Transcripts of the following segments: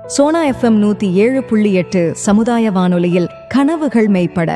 Sona FM நூத்தி ஏழு புள்ளி எட்டு சமுதாய வானொலியில் கனவுகள் மெய்ப்பட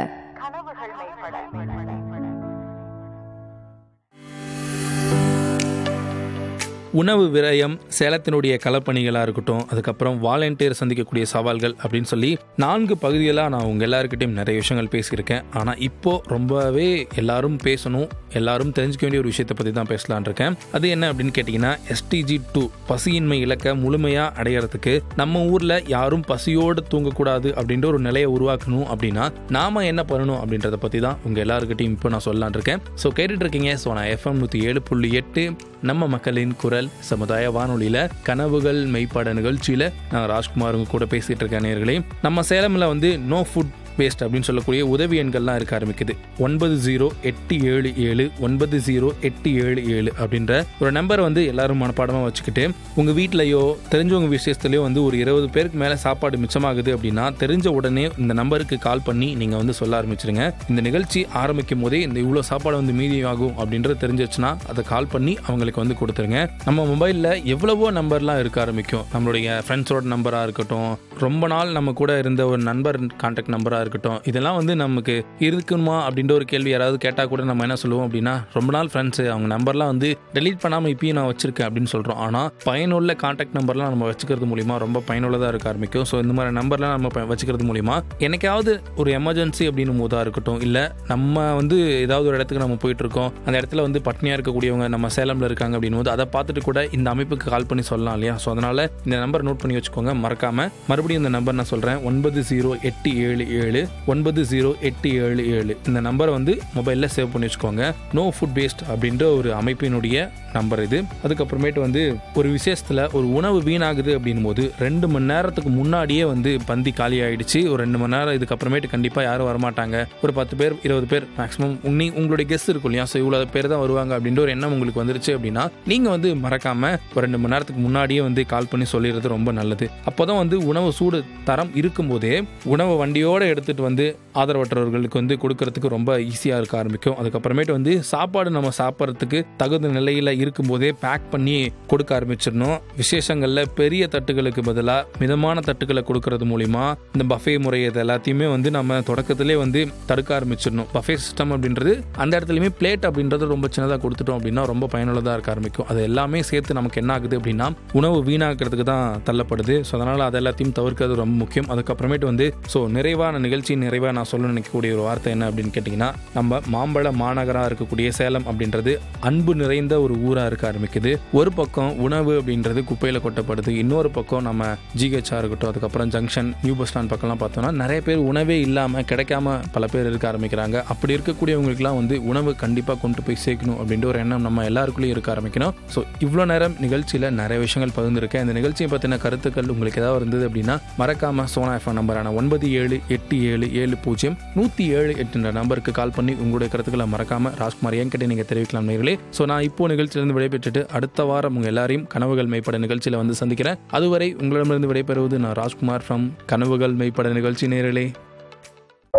உணவு விரயம் சேலத்தினுடைய களப்பணிகளாக இருக்கட்டும் அதுக்கப்புறம் வாலண்டியர் சந்திக்கக்கூடிய சவால்கள் அப்படின்னு சொல்லி நான்கு பகுதிகளாக நான் உங்கள் எல்லாருக்கிட்டையும் நிறைய விஷயங்கள் பேசியிருக்கேன் ஆனால் இப்போ ரொம்பவே எல்லாரும் பேசணும் எல்லாரும் தெரிஞ்சுக்க வேண்டிய ஒரு விஷயத்தை பற்றி தான் பேசலான் இருக்கேன் அது என்ன அப்படின்னு கேட்டிங்கன்னா எஸ்டிஜி டூ பசியின்மை இலக்க முழுமையாக அடையிறதுக்கு நம்ம ஊரில் யாரும் பசியோடு தூங்கக்கூடாது அப்படின்ற ஒரு நிலையை உருவாக்கணும் அப்படின்னா நாம என்ன பண்ணணும் அப்படின்றத பற்றி தான் உங்கள் எல்லாருக்கிட்டையும் இப்போ நான் சொல்லலான் இருக்கேன் ஸோ கேட்டுட்டு இருக்கீங்க ஸோ நான் எஃப்எம் நூற்றி ஏழு புள்ளி எட்டு நம்ம மக்களின் குரல் சமுதாய வானொலியில கனவுகள் மெய்ப்பாட நிகழ்ச்சியில நான் ராஜ்குமார் உங்க கூட பேசிட்டு இருக்கேன் நேர்களே நம்ம சேலம்ல வந்து நோ ஃபுட் வேஸ்ட் அப்படின்னு சொல்லக்கூடிய உதவி எண்கள்லாம் இருக்க ஆரம்பிக்குது ஒன்பது ஜீரோ எட்டு ஏழு ஏழு ஒன்பது ஜீரோ எட்டு ஏழு ஏழு அப்படின்ற ஒரு நம்பரை வந்து எல்லாரும் மனப்பாடமாக வச்சுக்கிட்டு உங்கள் வீட்லையோ தெரிஞ்சவங்க விசேஷத்துலையோ வந்து ஒரு இருபது பேருக்கு மேலே சாப்பாடு மிச்சமாகுது அப்படின்னா தெரிஞ்ச உடனே இந்த நம்பருக்கு கால் பண்ணி நீங்கள் வந்து சொல்ல ஆரம்பிச்சிருங்க இந்த நிகழ்ச்சி ஆரம்பிக்கும் போதே இந்த இவ்வளோ சாப்பாடு வந்து மீதி ஆகும் அப்படின்றது தெரிஞ்சிச்சுன்னா அதை கால் பண்ணி அவங்களுக்கு வந்து கொடுத்துருங்க நம்ம மொபைலில் எவ்வளவோ நம்பர்லாம் இருக்க ஆரம்பிக்கும் நம்மளுடைய ஃப்ரெண்ட்ஸோட நம்பராக இருக்கட்டும் ரொம்ப நாள் நம்ம கூட இருந்த ஒரு நண்பர் கான்டாக்ட் நம்பராக இருக்கட்டும் இதெல்லாம் வந்து நமக்கு இருக்கணுமா அப்படின்ற ஒரு கேள்வி யாராவது கேட்டால் கூட நம்ம என்ன சொல்லுவோம் அப்படின்னா ரொம்ப நாள் ஃப்ரெண்ட்ஸு அவங்க நம்பர்லாம் வந்து டெலீட் பண்ணாமல் இப்பயும் நான் வச்சிருக்கேன் அப்படின்னு சொல்கிறோம் ஆனால் பயனுள்ள கான்டாக்ட் நம்பர்லாம் நம்ம வச்சுக்கிறது மூலிமா ரொம்ப பயனுள்ளதாக இருக்க ஆரம்பிக்கும் ஸோ இந்த மாதிரி நம்பர்லாம் நம்ம ப- வச்சுக்கிறது மூலிமா என்னைக்காவது ஒரு எமர்ஜென்சி அப்படின்னும் போதாக இருக்கட்டும் இல்லை நம்ம வந்து ஏதாவது ஒரு இடத்துக்கு நம்ம போயிட்டு இருக்கோம் அந்த இடத்துல வந்து பட்னியாக இருக்கக்கூடியவங்க நம்ம சேலமில் இருக்காங்க அப்படின்னும் போது அதை பார்த்துட்டு கூட இந்த அமைப்புக்கு கால் பண்ணி சொல்லலாம் இல்லையா ஸோ அதனால் இந்த நம்பர் நோட் பண்ணி வச்சுக்கோங்க மறக்காம மறுபடியும் இந்த நம்பர் நான் சொல்கிறேன் ஒன்பது ஜீரோ எட்டு ஏழு ஏழு ஒன்பது ஜீரோ எட்டு ஏழு ஏழு இந்த நம்பரை வந்து மொபைலில் சேவ் பண்ணி வச்சுக்கோங்க நோ ஃபுட் வேஸ்ட் அப்படின்ற ஒரு அமைப்பினுடைய நம்பர் இது அதுக்கப்புறமேட்டு வந்து ஒரு விசேஷத்தில் ஒரு உணவு வீணாகுது அப்படின்னும் போது ரெண்டு மணி நேரத்துக்கு முன்னாடியே வந்து பந்தி காலி ஆயிடுச்சு ஒரு ரெண்டு மணி நேரம் இதுக்கப்புறமேட்டு கண்டிப்பாக யாரும் வரமாட்டாங்க ஒரு பத்து பேர் இருபது பேர் மேக்ஸிமம் உன்னி உங்களுடைய கெஸ்ட் இருக்கும் இல்லையா ஸோ இவ்வளோ பேர் தான் வருவாங்க அப்படின்ற ஒரு எண்ணம் உங்களுக்கு வந்துருச்சு அப்படின்னா நீங்கள் வந்து மறக்காம ஒரு ரெண்டு மணி நேரத்துக்கு முன்னாடியே வந்து கால் பண்ணி சொல்லிடுறது ரொம்ப நல்லது அப்போதான் வந்து உணவு சூடு தரம் இருக்கும்போதே உணவு வண்டியோட எடுத்துட்டு வந்து ஆதரவற்றவர்களுக்கு வந்து கொடுக்கறதுக்கு ரொம்ப ஈஸியாக இருக்க ஆரம்பிக்கும் அதுக்கப்புறமேட்டு வந்து சாப்பாடு நம்ம சாப்பிட்றதுக்கு தகுந்த நிலையில் இருக்கும்போதே பேக் பண்ணி கொடுக்க ஆரம்பிச்சிடணும் விசேஷங்களில் பெரிய தட்டுகளுக்கு பதிலாக மிதமான தட்டுகளை கொடுக்கறது மூலிமா இந்த பஃபே முறை இது எல்லாத்தையுமே வந்து நம்ம தொடக்கத்திலே வந்து தடுக்க ஆரம்பிச்சிடணும் பஃபே சிஸ்டம் அப்படின்றது அந்த இடத்துலையுமே பிளேட் அப்படின்றது ரொம்ப சின்னதாக கொடுத்துட்டோம் அப்படின்னா ரொம்ப பயனுள்ளதாக இருக்க ஆரம்பிக்கும் அது எல்லாமே சேர்த்து நமக்கு என்ன ஆகுது அப்படின்னா உணவு வீணாக்கிறதுக்கு தான் தள்ளப்படுது ஸோ அதனால் அது எல்லாத்தையும் தவிர்க்கிறது ரொம்ப முக்கியம் அதுக்கப்புறமேட்டு வந்து ஸோ நிறைவான நிகழ்ச்சி நிறைவாக நான் சொல்ல நினைக்கக்கூடிய ஒரு வார்த்தை என்ன அப்படின்னு கேட்டிங்கன்னா நம்ம மாம்பழ மாநகராக இருக்கக்கூடிய சேலம் அப்படின்றது அன்பு நிறைந்த ஒரு ஊராக இருக்க ஆரம்பிக்குது ஒரு பக்கம் உணவு அப்படின்றது குப்பையில் கொட்டப்படுது இன்னொரு பக்கம் நம்ம ஜிஹெச்ஆ இருக்கட்டும் அதுக்கப்புறம் ஜங்ஷன் நியூ பஸ் ஸ்டாண்ட் பக்கம்லாம் பார்த்தோம்னா நிறைய பேர் உணவே இல்லாமல் கிடைக்காம பல பேர் இருக்க ஆரம்பிக்கிறாங்க அப்படி இருக்கக்கூடியவங்களுக்குலாம் வந்து உணவு கண்டிப்பாக கொண்டு போய் சேர்க்கணும் அப்படின்ற ஒரு எண்ணம் நம்ம எல்லாருக்குள்ளேயும் இருக்க ஆரம்பிக்கணும் ஸோ இவ்வளோ நேரம் நிகழ்ச்சியில் நிறைய விஷயங்கள் பகிர்ந்துருக்கேன் இந்த நிகழ்ச்சியை பற்றின கருத்துக்கள் உங்களுக்கு ஏதாவது இருந்தது அப்படின்னா மறக்காம சோனா எஃப்எம் நம்பரான ஒன்பது ஏழு எட்டு ஏழு ஏழு பூஜ்ஜியம் நூற்றி ஏழு எட்டுன்ற நம்பருக்கு கால் பண்ணி உங்களுடைய கருத்துக்களை மறக்காம ராஜ்குமார் என்கிட்ட நீங்கள் தெரிவிக்கலாம் நேர்களே ஸோ நான் இப்போ நிகழ்ச்சியிலிருந்து விடைபெற்றுட்டு அடுத்த வாரம் உங்கள் எல்லாரையும் கனவுகள் மெய்ப்பட நிகழ்ச்சியில் வந்து சந்திக்கிறேன் அதுவரை உங்களிடமிருந்து விடைபெறுவது நான் ராஜ்குமார் ஃப்ரம் கனவுகள் மெய்ப்பட நிகழ்ச்சி நேர்களே